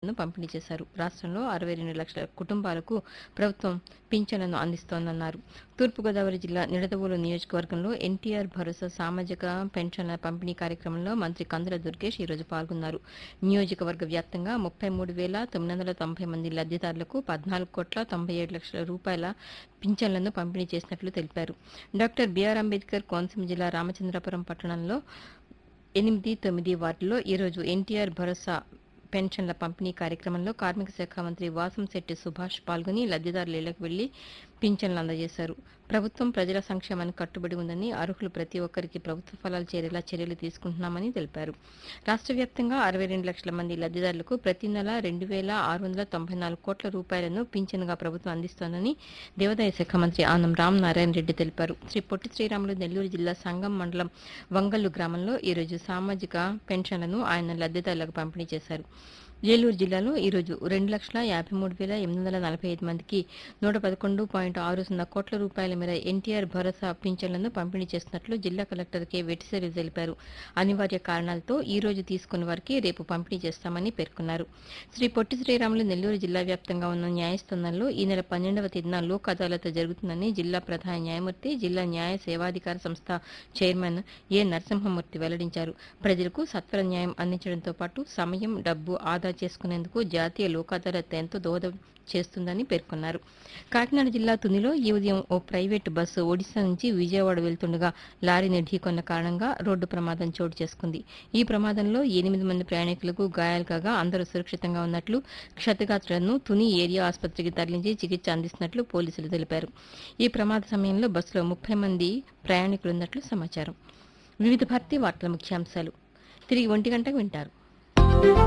పింఛన్లను పంపిణీ చేశారు రాష్ట్రంలో అరవై రెండు లక్షల కుటుంబాలకు ప్రభుత్వం పింఛన్లను అందిస్తోందన్నారు తూర్పుగోదావరి జిల్లా నిడదవోలు నియోజకవర్గంలో ఎన్టీఆర్ భరోసా సామాజిక పెన్షన్ల పంపిణీ కార్యక్రమంలో మంత్రి కందుల దుర్గేష్ ఈరోజు పాల్గొన్నారు నియోజకవర్గ వ్యాప్తంగా ముప్పై మూడు వేల తొమ్మిది వందల తొంభై మంది లబ్దిదారులకు పద్నాలుగు కోట్ల తొంభై ఏడు లక్షల రూపాయల పింఛన్లను పంపిణీ చేసినట్లు తెలిపారు డాక్టర్ బిఆర్ అంబేద్కర్ కోనసీమ జిల్లా రామచంద్రపురం పట్టణంలో ఎనిమిది తొమ్మిది వార్డుల్లో ఈరోజు ఎన్టీఆర్ భరోసా పెన్షన్ల పంపిణీ కార్యక్రమంలో కార్మిక శాఖ మంత్రి వాసంశెట్టి సుభాష్ పాల్గొని లబ్దిదారుల ఇళ్లకు వెళ్లి పింఛన్లు అందజేశారు ప్రభుత్వం ప్రజల సంక్షేమానికి కట్టుబడి ఉందని అర్హులు ప్రతి ఒక్కరికి ప్రభుత్వ ఫలాలు చేరేలా చర్యలు తీసుకుంటున్నామని తెలిపారు రాష్ట్ర వ్యాప్తంగా అరవై రెండు లక్షల మంది లబ్దిదారులకు ప్రతి నెల రెండు వేల ఆరు వందల తొంభై నాలుగు కోట్ల రూపాయలను పింఛన్గా ప్రభుత్వం అందిస్తోందని దేవాదాయ శాఖ మంత్రి ఆనం రామ్ నారాయణ రెడ్డి తెలిపారు శ్రీ పొట్టి శ్రీరాములు నెల్లూరు జిల్లా సంగం మండలం వంగల్లు గ్రామంలో ఈరోజు సామాజిక పెన్షన్లను ఆయన లబ్దిదారులకు పంపిణీ చేశారు ఏలూరు జిల్లాలో ఈరోజు రెండు లక్షల యాభై మూడు వేల ఎనిమిది వందల నలభై ఐదు మందికి నూట పదకొండు పాయింట్ ఆరు సున్నా కోట్ల రూపాయల మేర ఎన్టీఆర్ భరోసా పింఛన్లను పంపిణీ చేస్తున్నట్లు జిల్లా కలెక్టర్ కె వెటిసరి తెలిపారు అనివార్య కారణాలతో ఈ రోజు తీసుకున్న వారికి రేపు పంపిణీ చేస్తామని పేర్కొన్నారు శ్రీ పొట్టి శ్రీరాములు నెల్లూరు జిల్లా వ్యాప్తంగా ఉన్న న్యాయస్థానాల్లో ఈ నెల పన్నెండవ తేదీన లోక్ అదాలత్ జరుగుతుందని జిల్లా ప్రధాన న్యాయమూర్తి జిల్లా న్యాయ సేవాధికార సంస్థ చైర్మన్ ఏ నరసింహమూర్తి వెల్లడించారు ప్రజలకు సత్వర న్యాయం అందించడంతో పాటు సమయం డబ్బు ఆదా చేసుకునేందుకు జాతీయ లోక్ అదాలత్ ఎంతో దోహదం చేస్తుందని పేర్కొన్నారు కాకినాడ జిల్లా తునిలో ఈ ఉదయం ఓ ప్రైవేటు బస్సు ఒడిశా నుంచి విజయవాడ వెళ్తుండగా లారీని ఢీకొన్న కారణంగా రోడ్డు ప్రమాదం చోటు చేసుకుంది ఈ ప్రమాదంలో ఎనిమిది మంది ప్రయాణికులకు గాయాలు కాగా అందరూ సురక్షితంగా ఉన్నట్లు క్షతగాత్రులను తుని ఏరియా ఆసుపత్రికి తరలించి చికిత్స అందిస్తున్నట్లు పోలీసులు తెలిపారు ఈ ప్రమాద సమయంలో బస్సులో ముప్పై మంది ప్రయాణికులున్నట్లు సమాచారం వివిధ భారతి వార్తల ముఖ్యాంశాలు తిరిగి ఒంటి గంటకు వింటారు